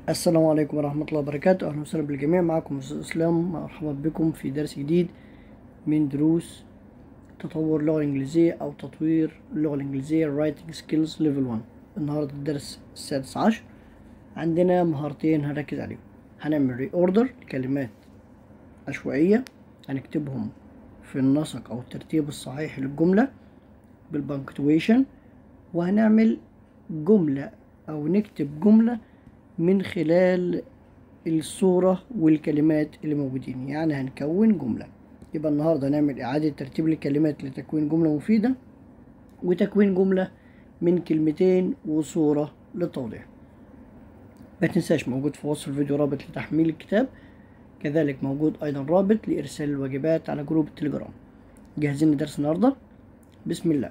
السلام عليكم ورحمة الله وبركاته أهلا وسهلا بالجميع معكم أستاذ إسلام مرحبا بكم في درس جديد من دروس تطور اللغة الإنجليزية أو تطوير اللغة الإنجليزية Writing Skills Level 1 النهاردة الدرس السادس عشر عندنا مهارتين هنركز عليهم هنعمل ري اوردر لكلمات عشوائية هنكتبهم في النسق أو الترتيب الصحيح للجملة بالبنكتويشن وهنعمل جملة أو نكتب جملة من خلال الصورة والكلمات اللي موجودين يعني هنكون جملة يبقى النهاردة هنعمل إعادة ترتيب الكلمات لتكوين جملة مفيدة وتكوين جملة من كلمتين وصورة للتوضيح ما تنساش موجود في وصف الفيديو رابط لتحميل الكتاب كذلك موجود أيضا رابط لإرسال الواجبات على جروب التليجرام جاهزين لدرس النهاردة بسم الله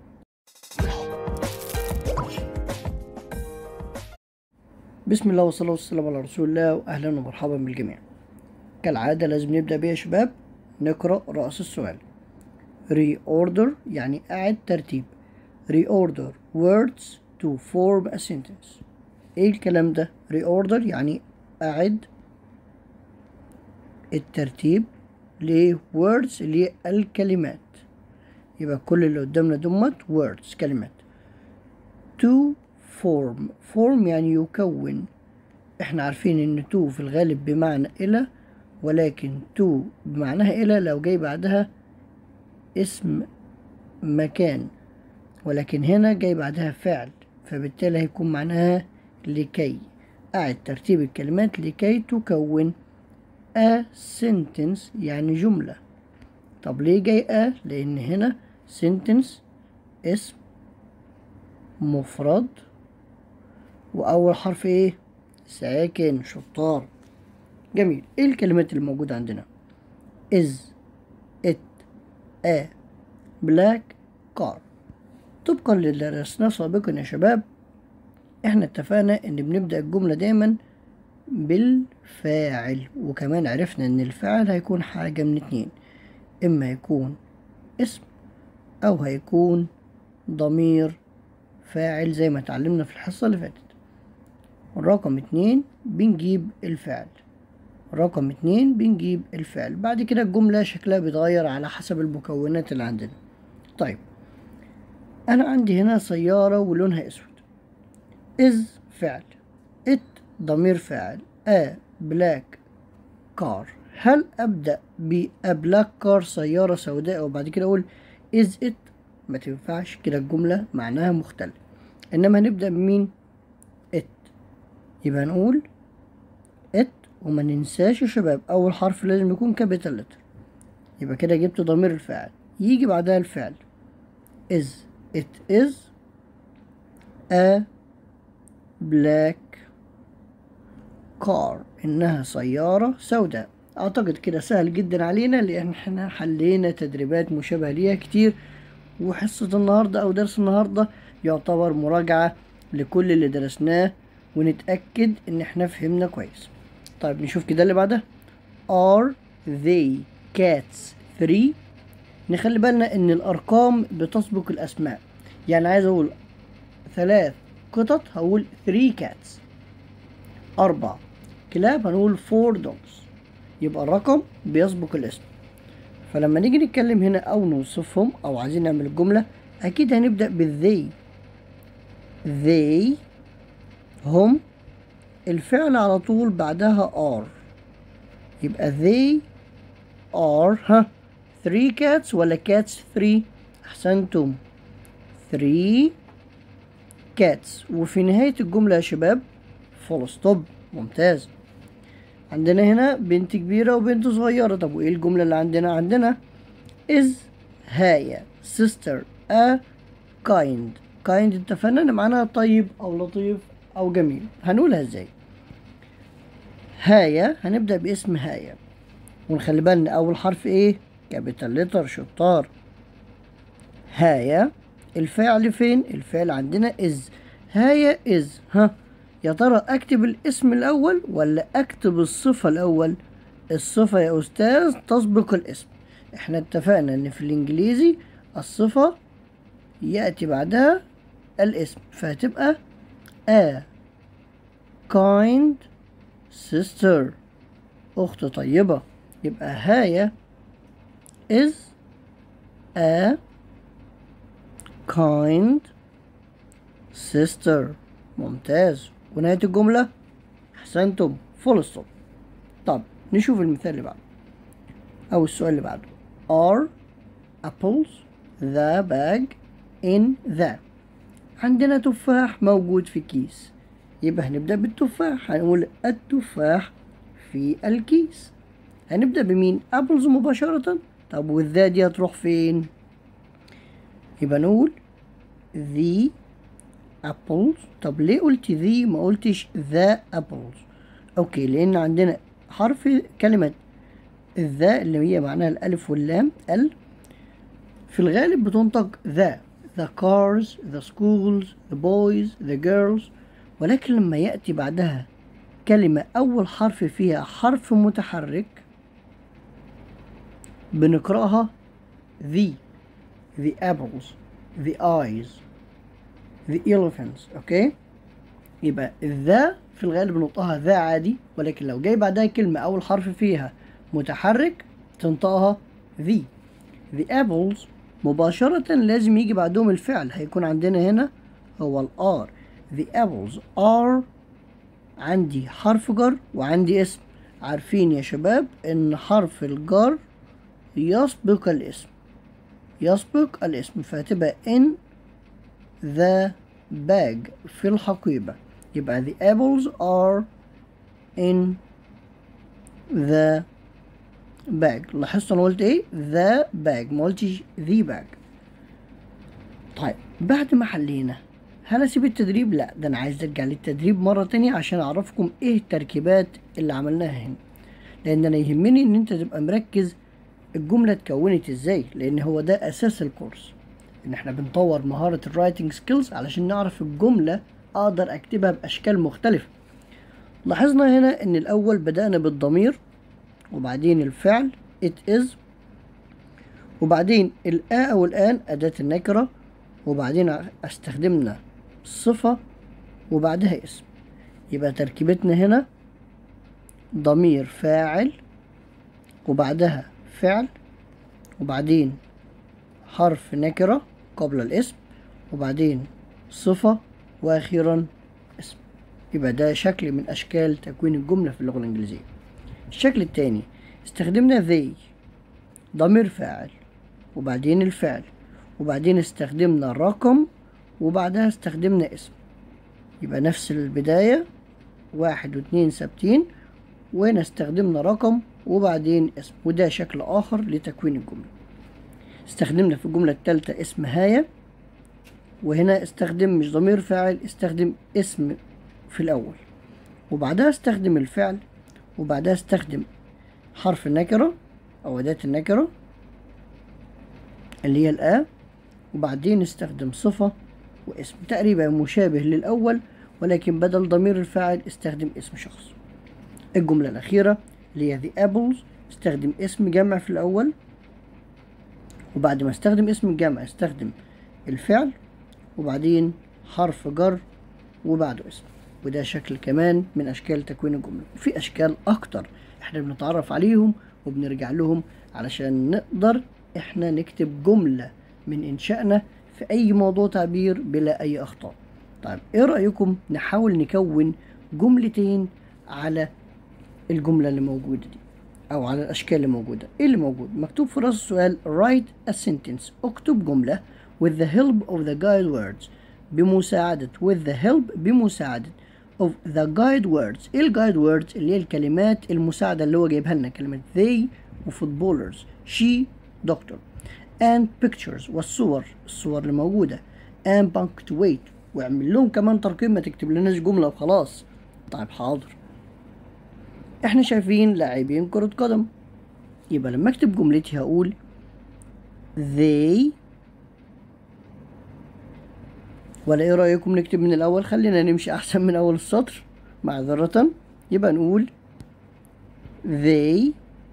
بسم الله والصلاة والسلام على رسول الله وأهلا ومرحبا بالجميع كالعادة لازم نبدأ بيها يا شباب نقرأ رأس السؤال reorder يعني أعد ترتيب reorder words to form a sentence ايه الكلام ده reorder يعني أعد الترتيب لwords للكلمات يبقى كل اللي قدامنا دمت words كلمات to form form يعني يكون احنا عارفين ان to في الغالب بمعنى الى ولكن to بمعناها الى لو جاي بعدها اسم مكان ولكن هنا جاي بعدها فعل فبالتالي هيكون معناها لكي أعد ترتيب الكلمات لكي تكون a sentence يعني جملة طب ليه جاي a لأن هنا sentence اسم مفرد وأول حرف إيه ساكن شطار جميل إيه الكلمات اللي موجودة عندنا is it a black car طبقا للي درسناه سابقا يا شباب احنا اتفقنا ان بنبدأ الجملة دايما بالفاعل وكمان عرفنا ان الفاعل هيكون حاجة من اتنين اما هيكون اسم او هيكون ضمير فاعل زي ما اتعلمنا في الحصة اللي فاتت رقم اتنين بنجيب الفعل رقم اتنين بنجيب الفعل بعد كده الجملة شكلها بيتغير على حسب المكونات اللي عندنا طيب أنا عندي هنا سيارة ولونها أسود is فعل it ضمير فاعل a black car هل أبدأ ب a black car سيارة سوداء وبعد كده أقول is it ما تنفعش كده الجملة معناها مختلف إنما هنبدأ بمين it يبقى نقول it وما ننساش يا شباب أول حرف لازم يكون كابيتال لتر يبقى كده جبت ضمير الفاعل يجي بعدها الفعل is it is a black car إنها سيارة سوداء أعتقد كده سهل جدا علينا لأن احنا حلينا تدريبات مشابهة ليها كتير وحصة النهاردة أو درس النهاردة يعتبر مراجعة لكل اللي درسناه ونتأكد إن احنا فهمنا كويس طيب نشوف كده اللي بعدها are they cats three نخلي بالنا إن الأرقام بتسبق الأسماء يعني عايز أقول ثلاث قطط هقول three cats أربع كلاب هنقول four dogs يبقى الرقم بيسبق الاسم فلما نيجي نتكلم هنا أو نوصفهم أو عايزين نعمل الجملة أكيد هنبدأ بالذي they هم الفعل على طول بعدها are يبقى they are ها three cats ولا cats three أحسنتم three cats وفي نهاية الجملة يا شباب فول ستوب ممتاز عندنا هنا بنت كبيرة وبنت صغيرة طب وإيه الجملة اللي عندنا عندنا is هاية sister a kind kind اتفقنا ان معناها طيب او لطيف او جميل هنقولها ازاي هاية هنبدأ باسم هاية ونخلي بالنا اول حرف ايه كابيتال لتر شطار هاية الفعل فين الفعل عندنا is هاية is ها يا ترى اكتب الاسم الاول ولا اكتب الصفة الاول الصفة يا استاذ تسبق الاسم احنا اتفقنا ان في الانجليزي الصفة يأتي بعدها الاسم فهتبقى a kind sister أخت طيبة يبقى هايا is a kind sister ممتاز ونهاية الجملة أحسنتم فول ستوب طب نشوف المثال اللي بعده أو السؤال اللي بعده are apples the bag in the عندنا تفاح موجود في كيس يبقى هنبدأ بالتفاح هنقول التفاح في الكيس هنبدأ بمين apples مباشرة طب والذا دي هتروح فين يبقى نقول the apples طب ليه قلت the ما قلتش the apples اوكي لان عندنا حرف كلمة الذا اللي هي معناها الالف واللام ال في الغالب بتنطق ذا the cars the schools the boys the girls ولكن لما يأتي بعدها كلمة أول حرف فيها حرف متحرك بنقرأها the the apples the eyes the elephants اوكي يبقى ذا في الغالب بنطقها ذا عادي ولكن لو جاي بعدها كلمة أول حرف فيها متحرك تنطقها the the apples مباشرة لازم يجي بعدهم الفعل هيكون عندنا هنا هو الار the apples are عندي حرف جر وعندي اسم عارفين يا شباب ان حرف الجر يسبق الاسم يسبق الاسم فهتبقى in the bag في الحقيبة يبقى the apples are in the bag لاحظت انا قلت ايه the bag ما قلتش the bag طيب بعد ما حلينا هل اسيب التدريب لا ده انا عايز ارجع للتدريب مره تانية عشان اعرفكم ايه التركيبات اللي عملناها هنا لان انا يهمني ان انت تبقى مركز الجمله اتكونت ازاي لان هو ده اساس الكورس ان احنا بنطور مهاره الرايتنج سكيلز علشان نعرف الجمله اقدر اكتبها باشكال مختلفه لاحظنا هنا ان الاول بدانا بالضمير وبعدين الفعل it is وبعدين الآ أو الآن أداة النكرة وبعدين استخدمنا صفة وبعدها اسم يبقى تركيبتنا هنا ضمير فاعل وبعدها فعل وبعدين حرف نكرة قبل الاسم وبعدين صفة وأخيرا اسم يبقى ده شكل من أشكال تكوين الجملة في اللغة الإنجليزية الشكل التاني استخدمنا they ضمير فاعل وبعدين الفعل وبعدين استخدمنا رقم وبعدها استخدمنا اسم يبقى نفس البداية واحد واتنين ثابتين وهنا استخدمنا رقم وبعدين اسم وده شكل آخر لتكوين الجملة استخدمنا في الجملة التالتة اسم هاية وهنا استخدم مش ضمير فاعل استخدم اسم في الأول وبعدها استخدم الفعل وبعدها استخدم حرف النكرة أو أداة النكرة اللي هي الآ وبعدين استخدم صفة واسم تقريبا مشابه للأول ولكن بدل ضمير الفاعل استخدم اسم شخص الجملة الأخيرة اللي هي the apples استخدم اسم جمع في الأول وبعد ما استخدم اسم الجمع استخدم الفعل وبعدين حرف جر وبعده اسم وده شكل كمان من أشكال تكوين الجملة وفي أشكال أكتر احنا بنتعرف عليهم وبنرجع لهم علشان نقدر احنا نكتب جملة من إنشائنا في أي موضوع تعبير بلا أي أخطاء طيب إيه رأيكم نحاول نكون جملتين على الجملة اللي موجودة دي أو على الأشكال اللي موجودة إيه اللي موجود مكتوب في رأس السؤال write a sentence اكتب جملة with the help of the guide words بمساعدة with the help بمساعدة of the guide words ايه الجايد words اللي هي الكلمات المساعدة اللي هو جايبها لنا كلمة they وفوتبولرز she doctor and pictures والصور الصور اللي موجودة and punctuate واعمل لهم كمان ترقيم ما تكتب لناش جملة وخلاص طيب حاضر احنا شايفين لاعبين كرة قدم يبقى لما اكتب جملتي هقول they ولا ايه رأيكم نكتب من الأول خلينا نمشي أحسن من أول السطر معذرة يبقى نقول they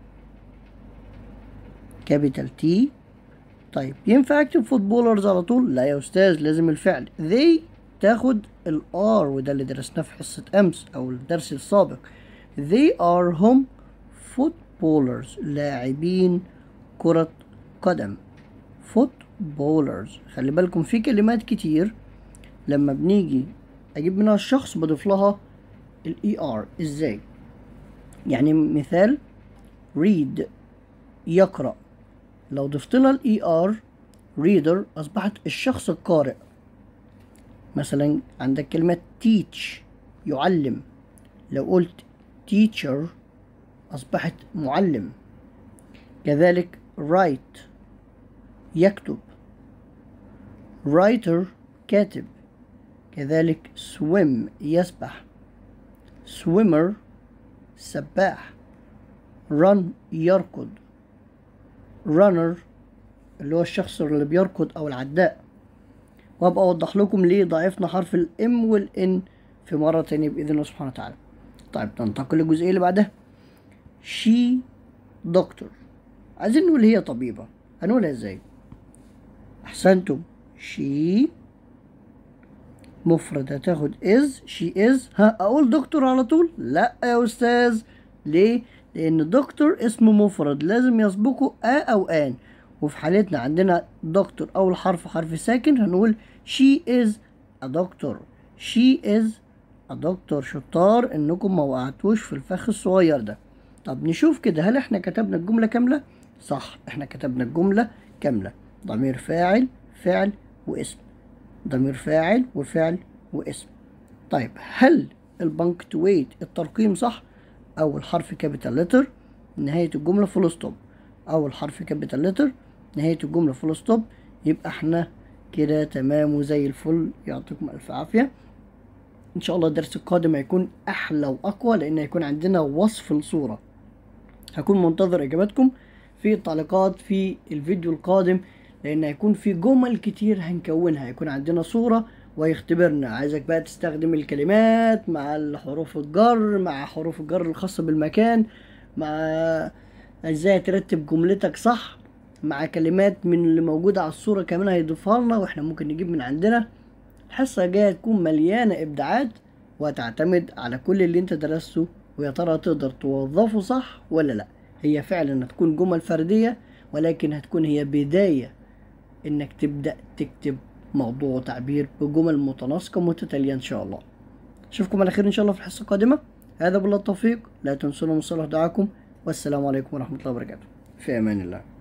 capital T طيب ينفع اكتب فوتبولرز على طول لا يا استاذ لازم الفعل they بتاخد ال are وده اللي درسناه في حصة أمس أو الدرس السابق they are هم footballers لاعبين كرة قدم footballers خلي بالكم في كلمات كتير لما بنيجي أجيب منها الشخص بضيف لها ال er إزاي يعني مثال read يقرأ لو ضفت لها ال er reader أصبحت الشخص القارئ مثلا عندك كلمة teach يعلم لو قلت teacher أصبحت معلم كذلك write يكتب writer كاتب كذلك swim يسبح swimmer سباح run يركض runner اللي هو الشخص اللي بيركض او العداء وابقى اوضح لكم ليه ضعفنا حرف الام والان في مرة تانية بإذن الله سبحانه وتعالى طيب ننتقل للجزئية اللي بعدها شي دكتور عايزين نقول هي طبيبة هنقولها ازاي احسنتم شي مفرد هتاخد از شي از ها اقول دكتور على طول لا يا استاذ ليه لان دكتور اسم مفرد لازم يسبقه ا او ان وفي حالتنا عندنا دكتور اول حرف حرف ساكن هنقول she is a doctor she is a doctor شطار انكم ما وقعتوش في الفخ الصغير ده طب نشوف كده هل احنا كتبنا الجملة كاملة صح احنا كتبنا الجملة كاملة ضمير فاعل فعل واسم ضمير فاعل وفعل واسم طيب هل البنكتويت الترقيم صح اول حرف كابيتال لتر نهاية الجملة فول ستوب اول حرف كابيتال لتر نهاية الجملة فول ستوب يبقى احنا كده تمام وزي الفل يعطيكم الف عافية ان شاء الله الدرس القادم هيكون احلى واقوى لان هيكون عندنا وصف الصورة هكون منتظر اجاباتكم في التعليقات في الفيديو القادم لان هيكون في جمل كتير هنكونها هيكون عندنا صورة ويختبرنا عايزك بقى تستخدم الكلمات مع الحروف الجر مع حروف الجر الخاصة بالمكان مع ازاي ترتب جملتك صح مع كلمات من اللي موجودة على الصورة كمان هيضيفها لنا واحنا ممكن نجيب من عندنا الحصة الجاية تكون مليانة إبداعات وهتعتمد على كل اللي انت درسته ويا ترى تقدر توظفه صح ولا لا هي فعلا هتكون جمل فردية ولكن هتكون هي بداية انك تبدأ تكتب موضوع تعبير بجمل متناسقة متتالية ان شاء الله اشوفكم على خير ان شاء الله في الحصة القادمة هذا بالله التوفيق لا تنسونا من صلاح دعاكم والسلام عليكم ورحمة الله وبركاته في امان الله